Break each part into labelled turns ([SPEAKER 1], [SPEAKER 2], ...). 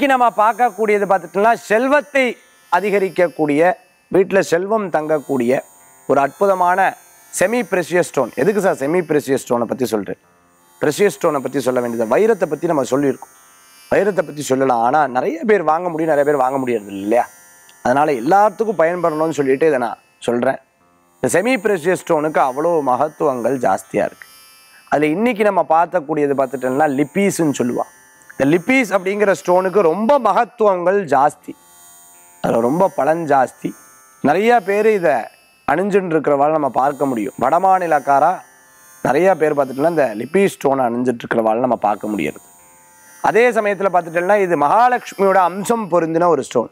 [SPEAKER 1] இன்னைக்கு நம்ம பார்க்கக்கூடியது பார்த்துட்டோம்னா செல்வத்தை அதிகரிக்கக்கூடிய வீட்டில் செல்வம் தங்கக்கூடிய ஒரு அற்புதமான செமி ப்ரெஷியஸ் ஸ்டோன் எதுக்கு சார் செமி ப்ரெஷியஸ் ஸ்டோனை பற்றி சொல்கிறேன் ப்ரெஷியஸ் ஸ்டோனை பற்றி சொல்ல வேண்டியது வைரத்தை பற்றி நம்ம சொல்லியிருக்கோம் வைரத்தை பற்றி சொல்லலாம் ஆனால் நிறைய பேர் வாங்க முடியும் நிறைய பேர் வாங்க முடியறது இல்லையா அதனால் எல்லாத்துக்கும் பயன்படணும்னு சொல்லிட்டு இதை நான் சொல்கிறேன் இந்த செமி ப்ரெஷியஸ் ஸ்டோனுக்கு அவ்வளோ மகத்துவங்கள் ஜாஸ்தியாக இருக்குது அதில் இன்னைக்கு நம்ம பார்க்கக்கூடியது பார்த்துட்டோம்னா லிப்பீஸ்ன்னு சொல்லுவாள் இந்த லிப்பீஸ் அப்படிங்கிற ஸ்டோனுக்கு ரொம்ப மகத்துவங்கள் ஜாஸ்தி அதில் ரொம்ப பலன் ஜாஸ்தி நிறைய பேர் இதை அணிஞ்சுட்டு இருக்கிறவாள் நம்ம பார்க்க முடியும் வடமாநிலக்காரா நிறைய பேர் பார்த்துட்டோம்னா இந்த லிப்பி ஸ்டோனை அணிஞ்சிட்டு இருக்கிறவாள் நம்ம பார்க்க முடியாது அதே சமயத்தில் பார்த்துட்டோம்னா இது மகாலட்சுமியோட அம்சம் பொருந்தின ஒரு ஸ்டோன்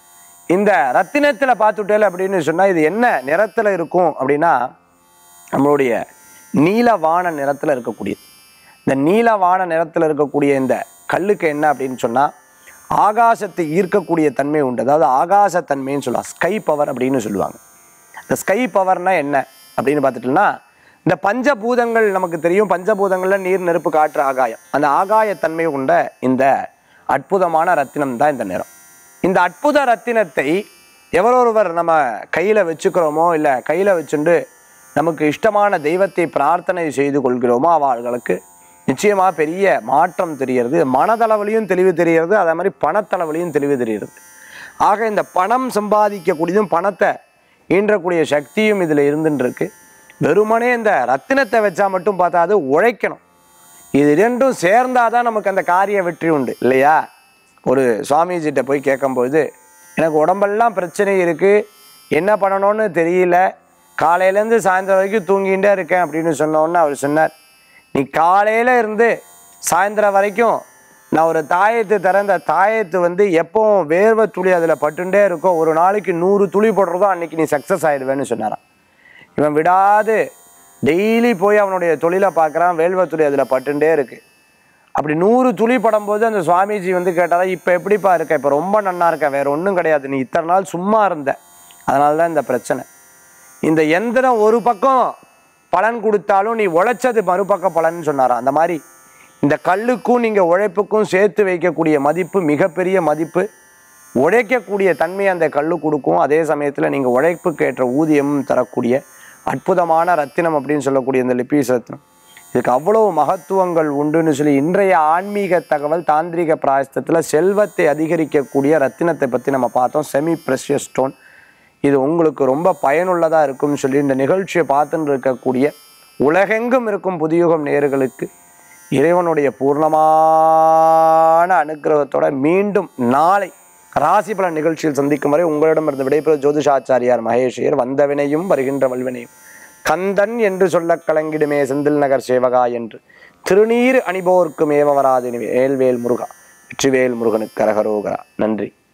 [SPEAKER 1] இந்த ரத்தினத்தில் பார்த்துட்டேல் அப்படின்னு சொன்னால் இது என்ன நிறத்தில் இருக்கும் அப்படின்னா நம்மளுடைய நீலவான நிறத்தில் இருக்கக்கூடியது இந்த நீலவான நிறத்தில் இருக்கக்கூடிய இந்த கல்லுக்கு என்ன அப்படின்னு சொன்னால் ஆகாசத்தை ஈர்க்கக்கூடிய தன்மை உண்டு அதாவது ஆகாசத்தன்மைன்னு சொல்லலாம் ஸ்கை பவர் அப்படின்னு சொல்லுவாங்க இந்த ஸ்கை பவர்னா என்ன அப்படின்னு பார்த்துட்டோம்னா இந்த பஞ்சபூதங்கள் நமக்கு தெரியும் பஞ்சபூதங்களில் நீர் நெருப்பு காற்று ஆகாயம் அந்த ஆகாயத்தன்மை கொண்ட இந்த அற்புதமான ரத்தினம் தான் இந்த நிறம் இந்த அற்புத ரத்தினத்தை எவரொருவர் நம்ம கையில் வச்சுக்கிறோமோ இல்லை கையில் வச்சுண்டு நமக்கு இஷ்டமான தெய்வத்தை பிரார்த்தனை செய்து கொள்கிறோமோ அவர்களுக்கு நிச்சயமாக பெரிய மாற்றம் தெரிகிறது மனதளவிலையும் தெளிவு தெரிகிறது அதே மாதிரி பணத்தளவிலையும் தெளிவு தெரிகிறது ஆக இந்த பணம் சம்பாதிக்கக்கூடியதும் பணத்தை ஈன்றக்கூடிய சக்தியும் இதில் இருந்துட்டு இருக்கு வெறுமனே இந்த ரத்தினத்தை வச்சா மட்டும் பார்த்தா அது உழைக்கணும் இது ரெண்டும் சேர்ந்தாதான் நமக்கு அந்த காரிய வெற்றி உண்டு இல்லையா ஒரு சுவாமிஜிட்ட போய் கேட்கும்போது எனக்கு உடம்பெல்லாம் பிரச்சனை இருக்குது என்ன பண்ணணும்னு தெரியல காலையிலேருந்து சாயந்தரம் வரைக்கும் தூங்கிகிட்டே இருக்கேன் அப்படின்னு சொன்னோன்னே அவர் சொன்னார் நீ காலையில் இருந்து சாயந்தரம் வரைக்கும் நான் ஒரு தாயத்து தரேன் அந்த தாயத்து வந்து எப்பவும் வேர்வை துளி அதில் பட்டுண்டே இருக்கும் ஒரு நாளைக்கு நூறு துளி போடுறதோ அன்னைக்கு நீ சக்ஸஸ் ஆயிடுவேன்னு சொன்னாராம் இவன் விடாது டெய்லி போய் அவனுடைய தொழிலை பார்க்குறான் வேல்வை துளி அதில் பட்டுண்டே இருக்கு அப்படி நூறு துளி படும்போது அந்த சுவாமிஜி வந்து கேட்டாரா இப்போ எப்படிப்பா இருக்க இப்போ ரொம்ப நன்னா இருக்க வேற ஒன்றும் கிடையாது நீ இத்தனை நாள் சும்மா இருந்த அதனால தான் இந்த பிரச்சனை இந்த எந்திரம் ஒரு பக்கம் பலன் கொடுத்தாலும் நீ உழைச்சது மறுபக்க பலன் சொன்னாராம் அந்த மாதிரி இந்த கல்லுக்கும் நீங்கள் உழைப்புக்கும் சேர்த்து வைக்கக்கூடிய மதிப்பு மிகப்பெரிய மதிப்பு உழைக்கக்கூடிய தன்மை அந்த கல்லு கொடுக்கும் அதே சமயத்தில் நீங்கள் உழைப்புக்கு ஏற்ற ஊதியமும் தரக்கூடிய அற்புதமான ரத்தினம் அப்படின்னு சொல்லக்கூடிய இந்த லிப்பீஸ் ரத்தினம் இதுக்கு அவ்வளவு மகத்துவங்கள் உண்டுன்னு சொல்லி இன்றைய ஆன்மீக தகவல் தாந்திரிக பிராயசத்தில் செல்வத்தை அதிகரிக்கக்கூடிய ரத்தினத்தை பற்றி நம்ம பார்த்தோம் செமி ப்ரெஷியஸ் ஸ்டோன் இது உங்களுக்கு ரொம்ப பயனுள்ளதாக இருக்கும்னு சொல்லி இந்த நிகழ்ச்சியை பார்த்துன்னு இருக்கக்கூடிய உலகெங்கும் இருக்கும் புதியுகம் நேயர்களுக்கு இறைவனுடைய பூர்ணமான அனுக்கிரகத்தோட மீண்டும் நாளை ராசி பலன் நிகழ்ச்சியில் சந்திக்கும் வரை உங்களிடமிருந்து விடைபெறும் ஜோதிஷாச்சாரியார் மகேஷியர் வந்தவினையும் வருகின்ற வல்வினையும் கந்தன் என்று சொல்லக் கலங்கிடுமே செந்தில் நகர் சேவகா என்று திருநீர் அணிபோர்க்கு மேவ வராது வேல்வேல் முருகா வெற்றிவேல் முருகனுக்கு கரகரோகரா நன்றி